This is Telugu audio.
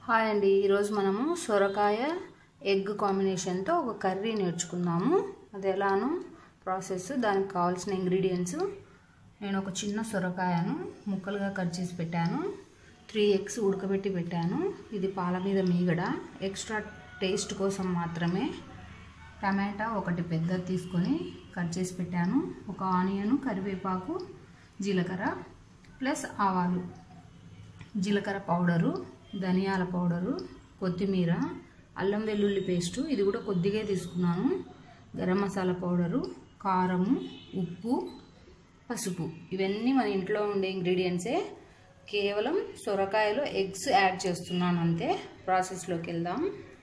హాయ్ అండి ఈరోజు మనము సొరకాయ ఎగ్ కాంబినేషన్తో ఒక కర్రీ నేర్చుకుందాము అది ఎలానో ప్రాసెస్ దానికి కావాల్సిన ఇంగ్రీడియంట్స్ నేను ఒక చిన్న సొరకాయను ముక్కలుగా కట్ చేసి పెట్టాను త్రీ ఎగ్స్ ఉడకబెట్టి పెట్టాను ఇది పాల మీద మీగడ ఎక్స్ట్రా టేస్ట్ కోసం మాత్రమే టమాటా ఒకటి పెద్దది తీసుకొని కట్ చేసి పెట్టాను ఒక ఆనియన్ కరివేపాకు జీలకర్ర ప్లస్ ఆవాలు జీలకర్ర పౌడరు ధనియాల పౌడరు కొత్తిమీర అల్లం వెల్లుల్లి పేస్టు ఇది కూడా కొద్దిగా తీసుకున్నాను గరం మసాలా పౌడరు కారము ఉప్పు పసుపు ఇవన్నీ మన ఇంట్లో ఉండే ఇంగ్రీడియంట్సే కేవలం సొరకాయలో ఎగ్స్ యాడ్ చేస్తున్నాను అంతే ప్రాసెస్లోకి వెళ్దాం